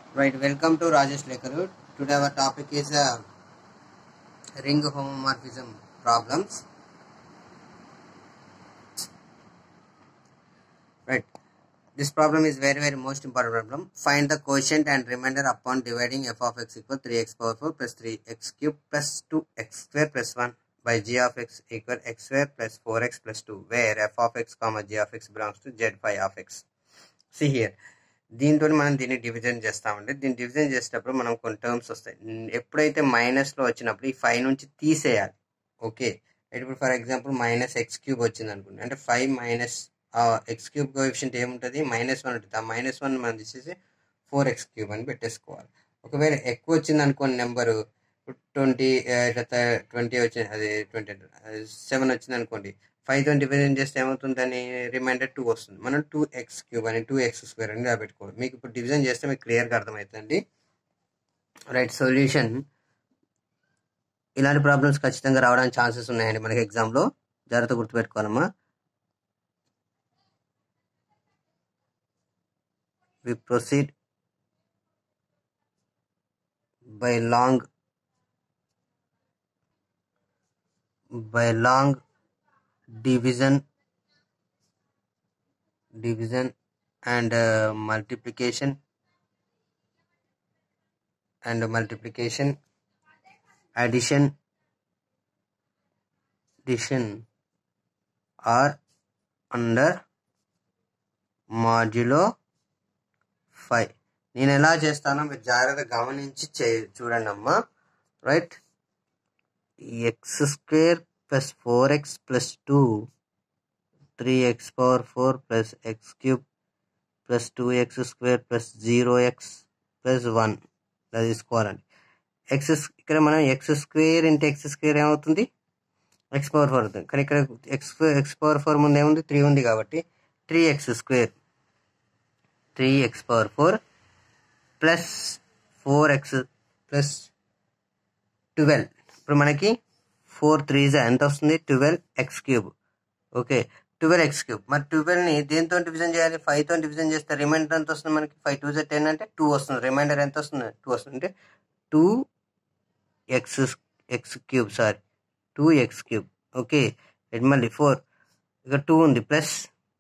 Right, welcome to Rajesh Lekaru. Today our topic is uh, ring homomorphism problems. Right, this problem is very very most important problem. Find the quotient and remainder upon dividing f of x equal 3x power 4 plus 3x cube plus 2x square plus 1 by g of x equal x square plus 4x plus 2 where f of x comma g of x belongs to z phi of x. See here. దీంతో మనం దీన్ని division చేస్తామండి దీన్ని division చేసేటప్పుడు మనం కొన్ని terms వస్తాయి ఉమ్, ఎప్పుడైతే మైనస్ లో వచ్చినప్పుడు ఈ ఫైవ్ నుంచి తీసేయాలి ఓకే ఇప్పుడు for example minus x cube వచ్చింది అనుకోండి అంటే five minus x cube coefficient ఏముంటుంది మైనస్ వన్ ఉంటుంది ఆ మైనస్ వన్ మనం తీసేసి ఫోర్ ఎక్స్ క్యూబ్ అని పెట్టేసుకోవాలి ఒకవేళ ఎక్కువ వచ్చింది అనుకోండి నెంబరు ట్వంటీ ట్వంటీ వచ్చింది అది ట్వంటీ సెవెన్ వచ్చింది అనుకోండి ఫైవ్ తో డివిజన్ చేస్తే ఏమవుతుందని రిమైండర్ టూ వస్తుంది మనం టూ ఎక్స్ క్యూబ్ అని టూ ఎక్స్ స్క్వేర్ అని ఇలా పెట్టుకోవాలి మీకు ఇప్పుడు డివిజన్ చేస్తే మీకు క్లియర్గా అర్థమవుతుందండి రైట్ సొల్యూషన్ ఇలాంటి ప్రాబ్లమ్స్ ఖచ్చితంగా రావడానికి ఛాన్సెస్ ఉన్నాయండి మనకి ఎగ్జామ్లో జాగ్రత్త గుర్తుపెట్టుకోవాలమ్మా we proceed by long by long division division and uh, multiplication and multiplication addition addition are under modulo 5 నేను ఎలా చేస్తానో మీరు జాగ్రత్తగా గమనించి చే చూడండి అమ్మా right x square plus four x plus two three x power four plus x cube plus two x square plus zero x plus one ఇలా తీసుకోవాలండి ఎక్స్ ఇక్కడ మనం x square into x square ఏమవుతుంది ఎక్స్ పవర్ ఫోర్ అవుతుంది కానీ ఇక్కడ X X power four ముందు ఏముంది త్రీ ఉంది కాబట్టి three x square three x power four plus four x plus twelve ఇప్పుడు మనకి ఫోర్ త్రీ ఎంత వస్తుంది twelve x cube okay twelve x cube మరి ట్వెల్వ్ ని దేంతో డివిజన్ చేయాలి ఫైవ్ తో డివిజన్ చేస్తే రిమైండర్ ఎంత వస్తుంది మనకి ఫైవ్ టూ జెడ్ టెన్ అంటే టూ వస్తుంది రిమైండర్ ఎంత వస్తుంది టూ వస్తుంది అంటే two x x cube sorry two x cube okay ఇది మళ్ళీ ఫోర్ ఇక టూ ఉంది ప్లస్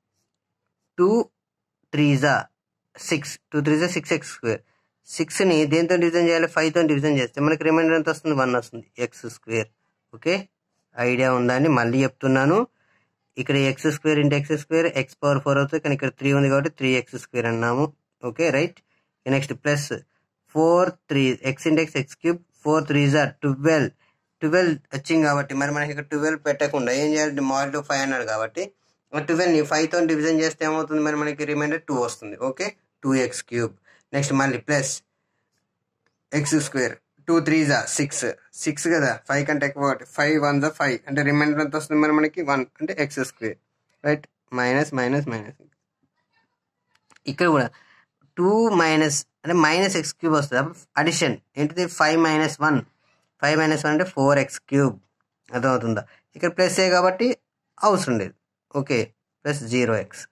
టూ త్రీజా సిక్స్ టూ త్రీజా సిక్స్ ఎక్స్ స్క్వేర్ సిక్స్ని దేంతో డివిజన్ చేయాలి ఫైవ్ తో డివిజన్ చేస్తే మనకి రిమైండర్ ఎంత వస్తుంది వన్ వస్తుంది ఎక్స్ స్క్వేర్ ఓకే ఐడియా ఉందని మళ్ళీ చెప్తున్నాను ఇక్కడ x square into x square x power four అవుతుంది కానీ ఇక్కడ త్రీ ఉంది కాబట్టి త్రీ ఎక్స్ స్క్వేర్ అన్నాము okay right next plus four three x into x x cube four three జార్ ట్వెల్వ్ ట్వెల్వ్ వచ్చింది కాబట్టి మరి మనకి ఇక్కడ ట్వెల్వ్ పెట్టకుండా ఏం చేయాలి మాల్ ఫైవ్ అన్నాడు కాబట్టి ట్వెల్వ్ ని ఫైవ్ తో డివిజన్ చేస్తే ఏమవుతుంది మరి మనకి రిమైండర్ టూ వస్తుంది okay two x cube next మళ్ళీ plus x square two three జా సిక్స్ సిక్స్ కదా ఫైవ్ కంటే ఎక్కువ ఒకటి ఫైవ్ వన్ జా ఫైవ్ అంటే రిమైండర్ ఎంత వస్తుంది మరి మనకి వన్ అంటే x square right minus minus minus ఇక్కడ కూడా టూ మైనస్ అంటే మైనస్ ఎక్స్ క్యూబ్ వస్తుంది అప్పుడు అడిషన్ ఏంటిది five minus one five minus one అంటే ఫోర్ ఎక్స్ క్యూబ్ అర్థమవుతుందా ఇక్కడ ప్లస్ ఏ కాబట్టి అవసరం లేదు okay plus zero x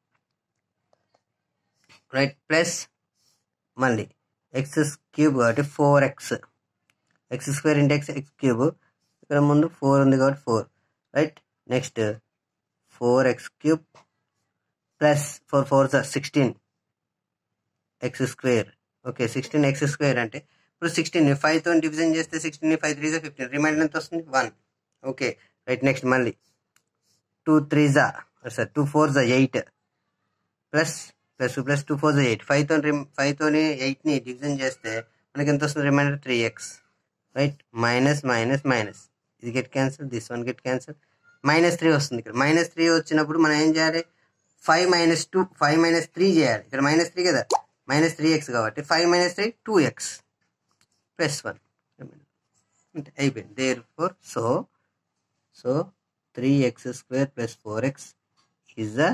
right plus మళ్ళీ ఎక్స్ క్యూబ్ కాబట్టి four x x square into x x cube ఇక్కడ ముందు ఫోర్ ఉంది కాబట్టి four right next four x cube plus four four sixteen x square okay sixteen x square అంటే ఇప్పుడు sixteen five తో division చేస్తే సిక్స్టీన్ ఫైవ్ త్రీ జా fifteen reminder ఎంత వస్తుంది వన్ ఓకే రైట్ నెక్స్ట్ మళ్ళీ టూ త్రీ జా సార్ టూ ఫోర్ జా eight plus plus plus two four eight five తో ఫైవ్ తోని ఎయిట్ ని డివిజన్ చేస్తే మనకి ఎంత వస్తుంది reminder three x right minus minus minus ఇది get cancel this one get cancel minus three వస్తుంది ఇక్కడ మైనస్ త్రీ వచ్చినప్పుడు మనం ఏం చేయాలి five minus two five minus three చేయాలి ఇక్కడ మైనస్ త్రీ కదా మైనస్ త్రీ ఎక్స్ కాబట్టి five minus three two x plus one అంటే అయిపోయింది there four so so three x square plus four x is the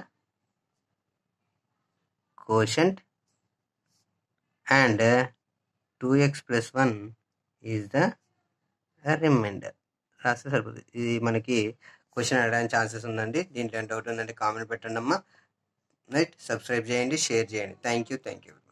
quotient and uh, 2x plus 1 is the uh, remainder రాస్తే సరిపోతుంది ఇది మనకి question అడగడానికి chances ఉందండి దీంట్లో డౌట్ ఉందంటే కామెంట్ పెట్టండి అమ్మా రైట్ సబ్స్క్రైబ్ చేయండి షేర్ చేయండి థ్యాంక్ యూ థ్యాంక్ యూ